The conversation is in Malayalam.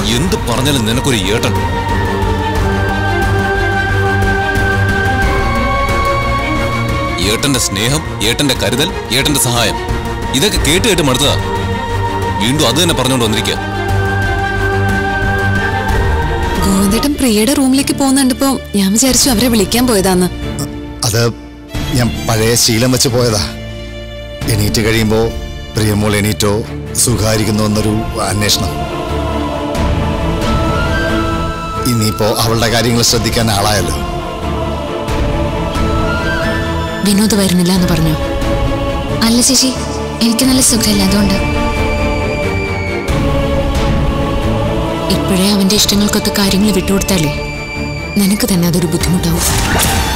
എന്ത് പറഞ്ഞാലും നിനക്കൊരു ഏട്ടൻ ഏട്ടന്റെ സ്നേഹം ഏട്ടന്റെ കരുതൽ ഏട്ടന്റെ സഹായം ഇതൊക്കെ കേട്ട് കേട്ട് മടുത്തതാ വീണ്ടും അത് തന്നെ പറഞ്ഞുകൊണ്ട് വന്നിരിക്കുക ഗോവിന്ദേട്ടൻ പ്രിയയുടെ റൂമിലേക്ക് പോകുന്നുണ്ടപ്പോ ഞാൻ വിചാരിച്ചു അവരെ വിളിക്കാൻ പോയതാന്ന് അത് ഞാൻ പഴയ ശീലം വെച്ച് പോയതാ എണീറ്റ് കഴിയുമ്പോൾ പ്രിയമോൾ എണീറ്റോ സുഖമായിരിക്കുന്നു എന്നൊരു അന്വേഷണം ഇനിയിപ്പോ അവളുടെ കാര്യങ്ങൾ ശ്രദ്ധിക്കാൻ ആളായല്ലോ വിനോദ് വരുന്നില്ല എന്ന് പറഞ്ഞു അല്ല ചേച്ചി എനിക്ക് നല്ല സുഖമില്ല അതുകൊണ്ട് ഇപ്പോഴേ അവന്റെ ഇഷ്ടങ്ങൾക്കൊക്കെ കാര്യങ്ങൾ വിട്ടുകൊടുത്താലേ നിനക്ക് തന്നെ അതൊരു ബുദ്ധിമുട്ടാവും